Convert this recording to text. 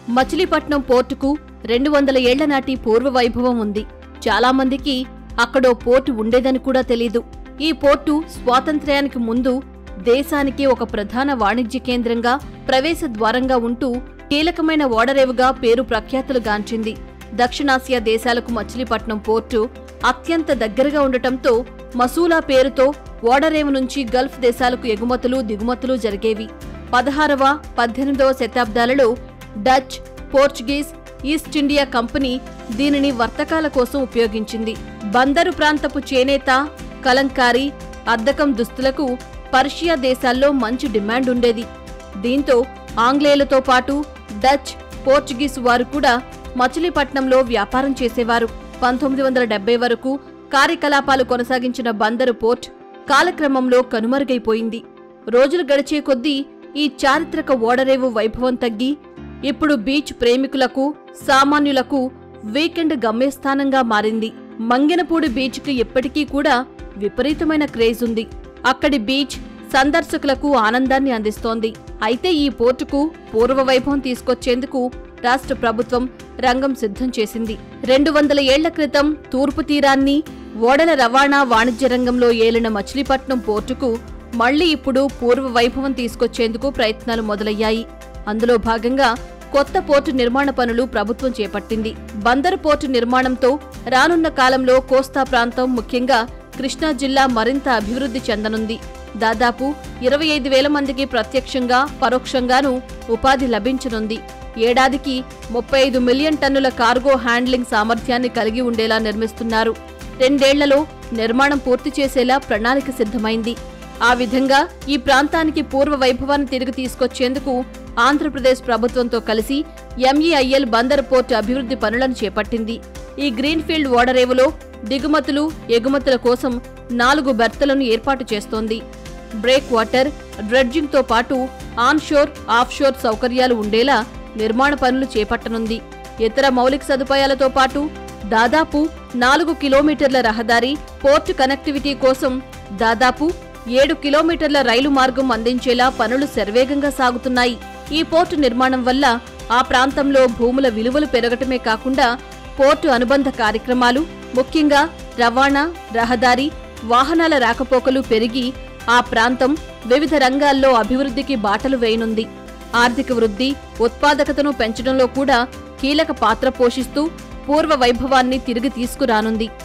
మచిలీపట్నం పోర్టుకు రెండు వందల ఏళ్ల నాటి పూర్వ వైభవం ఉంది చాలామందికి అక్కడో పోర్టు ఉండేదని కూడా తెలీదు ఈ పోర్టు స్వాతంత్ర్యానికి ముందు దేశానికి ఒక ప్రధాన వాణిజ్య కేంద్రంగా ప్రవేశ ద్వారంగా ఉంటూ కీలకమైన ఓడరేవుగా పేరు ప్రఖ్యాతులు గాంచింది దక్షిణాసియా దేశాలకు మచిలీపట్నం పోర్టు అత్యంత దగ్గరగా ఉండటంతో మసూలా పేరుతో ఓడరేవు నుంచి గల్ఫ్ దేశాలకు ఎగుమతులు దిగుమతులు జరిగేవి పదహారవ పద్దెనిమిదవ శతాబ్దాలలో Dutch Portuguese East India company దీనిని వర్తకాల కోసం ఉపయోగించింది బందరు ప్రాంతపు చేనేత కలంకారీ అద్దకం దుస్తులకు పర్షియా దేశాల్లో మంచి డిమాండ్ ఉండేది దీంతో ఆంగ్లేయులతో పాటు డచ్ పోర్చుగీసు వారు కూడా మచిలీపట్నంలో వ్యాపారం చేసేవారు పంతొమ్మిది వందల డెబ్బై వరకు కార్యకలాపాలు కొనసాగించిన బందరు పోర్ట్ కాలక్రమంలో కనుమరుగైపోయింది రోజులు గడిచే కొద్దీ ఈ చారిత్రక ఓడరేవు వైభవం తగ్గి ఇప్పుడు బీచ్ ప్రేమికులకు సామాన్యులకు వీకెండ్ గమ్యస్థానంగా మారింది మంగెనపూడి బీచ్కి ఇప్పటికీ కూడా విపరీతమైన క్రేజ్ ఉంది అక్కడి బీచ్ సందర్శకులకు ఆనందాన్ని అందిస్తోంది అయితే ఈ పోర్టుకు పూర్వ వైభవం తీసుకొచ్చేందుకు రాష్ట్ర ప్రభుత్వం రంగం సిద్ధం చేసింది రెండు వందల ఏళ్ల క్రితం తూర్పు తీరాన్ని ఓడల రవాణా వాణిజ్య రంగంలో ఏలిన మచిలీపట్నం పోర్టుకు మళ్లీ ఇప్పుడు పూర్వ వైభవం తీసుకొచ్చేందుకు ప్రయత్నాలు మొదలయ్యాయి అందులో భాగంగా కొత్త పోర్టు నిర్మాణ పనులు ప్రభుత్వం చేపట్టింది బందరు పోర్టు నిర్మాణంతో రానున్న కాలంలో కోస్తా ప్రాంతం ముఖ్యంగా కృష్ణా జిల్లా మరింత అభివృద్ధి చెందనుంది దాదాపు ఇరవై ఐదు వేల మందికి ప్రత్యక్షంగా పరోక్షంగానూ ఉపాధి లభించనుంది ఏడాదికి ముప్పై ఐదు మిలియన్ టన్నుల కార్గో హ్యాండ్లింగ్ సామర్థ్యాన్ని కలిగి ఉండేలా నిర్మిస్తున్నారు రెండేళ్లలో నిర్మాణం పూర్తి చేసేలా ప్రణాళిక సిద్ధమైంది ఆ విధంగా ఈ ప్రాంతానికి పూర్వ వైభవాన్ని తిరిగి తీసుకొచ్చేందుకు ఆంధ్రప్రదేశ్ ప్రభుత్వంతో కలిసి ఎంఈఐఎల్ బందర్ పోర్టు అభివృద్ధి పనులను చేపట్టింది ఈ గ్రీన్ఫీల్డ్ ఓడరేవులో దిగుమతులు ఎగుమతుల కోసం నాలుగు బెర్తలను ఏర్పాటు చేస్తోంది బ్రేక్ వాటర్ డ్రెడ్జింగ్తో పాటు ఆన్షోర్ ఆఫ్షోర్ సౌకర్యాలు ఉండేలా నిర్మాణ పనులు చేపట్టనుంది ఇతర మౌలిక సదుపాయాలతో పాటు దాదాపు నాలుగు కిలోమీటర్ల రహదారి పోర్టు కనెక్టివిటీ కోసం దాదాపు ఏడు కిలోమీటర్ల రైలు మార్గం అందించేలా పనులు శరవేగంగా సాగుతున్నాయి ఈ పోర్టు నిర్మాణం వల్ల ఆ ప్రాంతంలో భూముల విలువలు పెరగటమే కాకుండా పోర్టు అనుబంధ కార్యక్రమాలు ముఖ్యంగా రవాణా రహదారి వాహనాల రాకపోకలు పెరిగి ఆ ప్రాంతం వివిధ రంగాల్లో అభివృద్ధికి బాటలు వేయనుంది ఆర్థిక వృద్ధి ఉత్పాదకతను పెంచడంలో కూడా కీలక పాత్ర పోషిస్తూ పూర్వ వైభవాన్ని తిరిగి తీసుకురానుంది